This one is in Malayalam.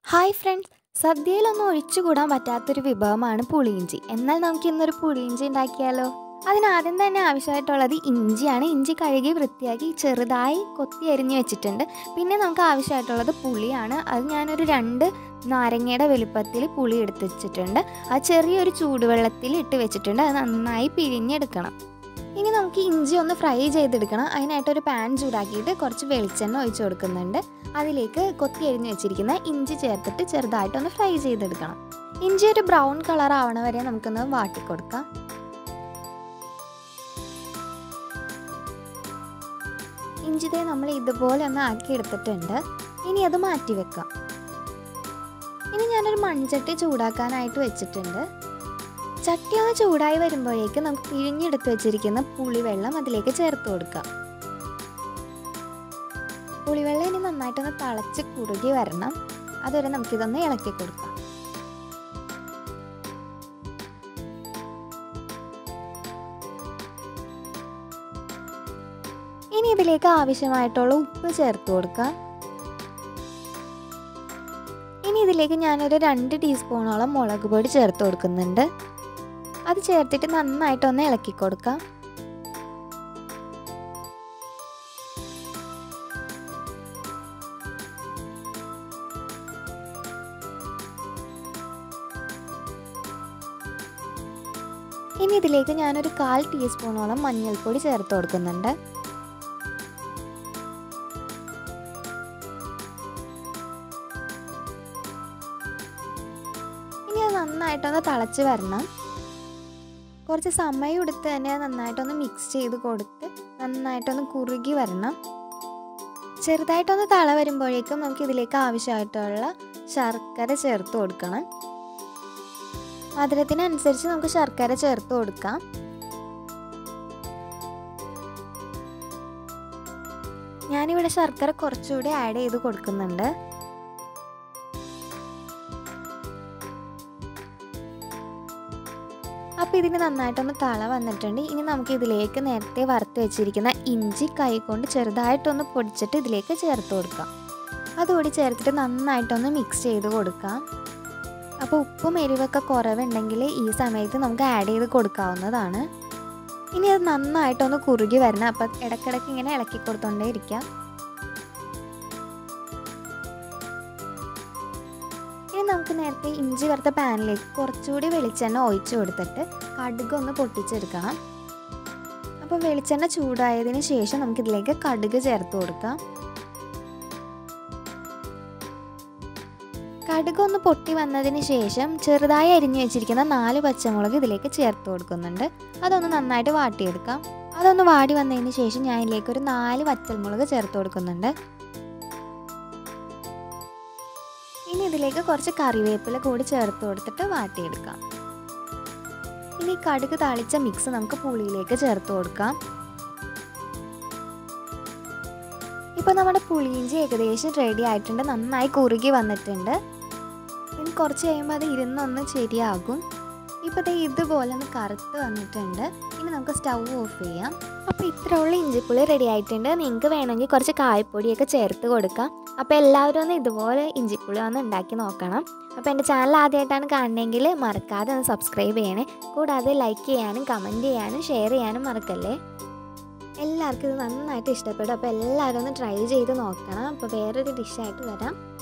ഹായ് ഫ്രണ്ട്സ് സദ്യയിലൊന്നും ഒഴിച്ചുകൂടാൻ പറ്റാത്തൊരു വിഭവമാണ് പുളിയിഞ്ചി എന്നാൽ നമുക്ക് ഇന്നൊരു പുളിയിഞ്ചി ഉണ്ടാക്കിയാലോ അതിനാദ്യം തന്നെ ആവശ്യമായിട്ടുള്ളത് ഇഞ്ചിയാണ് ഇഞ്ചി കഴുകി വൃത്തിയാക്കി ചെറുതായി കൊത്തി അരിഞ്ഞ് വെച്ചിട്ടുണ്ട് പിന്നെ നമുക്ക് ആവശ്യമായിട്ടുള്ളത് പുളിയാണ് അത് ഞാനൊരു രണ്ട് നാരങ്ങയുടെ വലുപ്പത്തിൽ പുളി എടുത്ത് വെച്ചിട്ടുണ്ട് അത് ചെറിയൊരു ചൂടുവെള്ളത്തിൽ ഇട്ട് വെച്ചിട്ടുണ്ട് അത് നന്നായി പിഴിഞ്ഞെടുക്കണം ഇനി നമുക്ക് ഇഞ്ചി ഒന്ന് ഫ്രൈ ചെയ്തെടുക്കണം അതിനായിട്ടൊരു പാൻ ചൂടാക്കിയിട്ട് കുറച്ച് വെളിച്ചെണ്ണ ഒഴിച്ചു കൊടുക്കുന്നുണ്ട് അതിലേക്ക് കൊത്തി അരിഞ്ഞ് വെച്ചിരിക്കുന്ന ഇഞ്ചി ചേർത്തിട്ട് ചെറുതായിട്ടൊന്ന് ഫ്രൈ ചെയ്തെടുക്കണം ഇഞ്ചി ഒരു ബ്രൗൺ കളർ ആവണ വരെ നമുക്കൊന്ന് വാട്ടിക്കൊടുക്കാം ഇഞ്ചിതേ നമ്മൾ ഇതുപോലെ ഒന്ന് ആക്കി എടുത്തിട്ടുണ്ട് ഇനി അത് മാറ്റി വെക്കാം ഇനി ഞാനൊരു മൺചട്ടി ചൂടാക്കാനായിട്ട് വെച്ചിട്ടുണ്ട് ചട്ടി ഒന്ന് ചൂടായി വരുമ്പോഴേക്കും നമുക്ക് പിഴിഞ്ഞെടുത്ത് വെച്ചിരിക്കുന്ന പുളിവെള്ളം അതിലേക്ക് ചേർത്ത് കൊടുക്കാം പുളിവെള്ളം ഇനി നന്നായിട്ടൊന്ന് തിളച്ച് കുറുകി വരണം അതുവരെ നമുക്കിതൊന്ന് ഇളക്കി കൊടുക്കാം ഇനി ഇതിലേക്ക് ആവശ്യമായിട്ടുള്ള ഉപ്പ് ചേർത്ത് കൊടുക്കാം ഇനി ഇതിലേക്ക് ഞാനൊരു രണ്ട് ടീസ്പൂണോളം മുളക് പൊടി ചേർത്ത് കൊടുക്കുന്നുണ്ട് അത് ചേർത്തിട്ട് നന്നായിട്ടൊന്ന് ഇളക്കി കൊടുക്കാം ഇനി ഇതിലേക്ക് ഞാനൊരു കാൽ ടീസ്പൂണോളം മഞ്ഞൾപ്പൊടി ചേർത്ത് കൊടുക്കുന്നുണ്ട് ഇനി അത് നന്നായിട്ടൊന്ന് തിളച്ച് വരണം കുറച്ച് സമയം എടുത്ത് തന്നെ നന്നായിട്ടൊന്ന് മിക്സ് ചെയ്ത് കൊടുത്ത് നന്നായിട്ടൊന്ന് കുറുകി വരണം ചെറുതായിട്ടൊന്ന് തള വരുമ്പോഴേക്കും നമുക്ക് ഇതിലേക്ക് ആവശ്യമായിട്ടുള്ള ശർക്കര ചേർത്ത് കൊടുക്കണം മധുരത്തിനനുസരിച്ച് നമുക്ക് ശർക്കര ചേർത്ത് കൊടുക്കാം ഞാനിവിടെ ശർക്കര കുറച്ചുകൂടി ആഡ് ചെയ്ത് കൊടുക്കുന്നുണ്ട് അപ്പോൾ ഇതിന് നന്നായിട്ടൊന്ന് തള വന്നിട്ടുണ്ട് ഇനി നമുക്ക് ഇതിലേക്ക് നേരത്തെ വറുത്ത് വെച്ചിരിക്കുന്ന ഇഞ്ചി കൈ കൊണ്ട് ചെറുതായിട്ടൊന്ന് പൊടിച്ചിട്ട് ഇതിലേക്ക് ചേർത്ത് കൊടുക്കാം അതുകൂടി ചേർത്തിട്ട് നന്നായിട്ടൊന്ന് മിക്സ് ചെയ്ത് കൊടുക്കാം അപ്പോൾ ഉപ്പും എരിവൊക്കെ കുറവുണ്ടെങ്കിൽ ഈ സമയത്ത് നമുക്ക് ആഡ് ചെയ്ത് കൊടുക്കാവുന്നതാണ് ഇനി അത് നന്നായിട്ടൊന്ന് കുറുകി വരണം അപ്പം ഇടയ്ക്കിടയ്ക്ക് ഇങ്ങനെ ഇളക്കി കൊടുത്തോണ്ടേ ഇരിക്കാം ഇനി നമുക്ക് നേരത്തെ ഇഞ്ചി വറുത്ത പാനിലേക്ക് കുറച്ചുകൂടി വെളിച്ചെണ്ണ ഒഴിച്ചു കൊടുത്തിട്ട് കടുക് ഒന്ന് പൊട്ടിച്ചെടുക്കണം അപ്പോൾ വെളിച്ചെണ്ണ ചൂടായതിന് ശേഷം നമുക്കിതിലേക്ക് കടുക് ചേർത്ത് കൊടുക്കാം കടുക് ഒന്ന് പൊട്ടി വന്നതിന് ശേഷം ചെറുതായി അരിഞ്ഞു വെച്ചിരിക്കുന്ന നാല് പച്ചമുളക് ഇതിലേക്ക് ചേർത്ത് കൊടുക്കുന്നുണ്ട് അതൊന്ന് നന്നായിട്ട് വാട്ടിയെടുക്കാം അതൊന്ന് വാടി വന്നതിന് ശേഷം ഞാൻ ഇതിലേക്ക് ഒരു നാല് വറ്റൽമുളക് ചേർത്ത് കൊടുക്കുന്നുണ്ട് ഇനി ഇതിലേക്ക് കുറച്ച് കറിവേപ്പില കൂടി ചേർത്ത് കൊടുത്തിട്ട് വാട്ടിയെടുക്കാം ഇനി കടുക് താളിച്ച മിക്സ് നമുക്ക് പുളിയിലേക്ക് ചേർത്ത് കൊടുക്കാം ഇപ്പോൾ നമ്മുടെ പുളിയിഞ്ചി ഏകദേശം റെഡി ആയിട്ടുണ്ട് നന്നായി കുറുകി വന്നിട്ടുണ്ട് ഇനി കുറച്ച് കഴിയുമ്പോൾ അത് ഇരുന്നൊന്ന് ശരിയാകും ഇപ്പോൾ ദേ ഇതുപോലെ ഒന്ന് കറുത്ത് വന്നിട്ടുണ്ട് ഇനി നമുക്ക് സ്റ്റൗ ഓഫ് ചെയ്യാം അപ്പോൾ ഇത്രയുള്ള ഇഞ്ചിപ്പുളി റെഡി ആയിട്ടുണ്ട് നിങ്ങൾക്ക് വേണമെങ്കിൽ കുറച്ച് കായപ്പൊടിയൊക്കെ ചേർത്ത് കൊടുക്കാം അപ്പോൾ എല്ലാവരും ഒന്ന് ഇതുപോലെ ഇഞ്ചിപ്പുളി ഒന്ന് ഉണ്ടാക്കി നോക്കണം അപ്പോൾ എൻ്റെ ചാനൽ ആദ്യമായിട്ടാണ് കാണണമെങ്കിൽ മറക്കാതെ ഒന്ന് സബ്സ്ക്രൈബ് ചെയ്യണേ കൂടാതെ ലൈക്ക് ചെയ്യാനും കമൻറ്റ് ചെയ്യാനും ഷെയർ ചെയ്യാനും മറക്കല്ലേ എല്ലാവർക്കും ഇത് നന്നായിട്ട് ഇഷ്ടപ്പെടും അപ്പോൾ എല്ലാവരും ഒന്ന് ട്രൈ ചെയ്ത് നോക്കണം അപ്പോൾ വേറൊരു ഡിഷായിട്ട് വരാം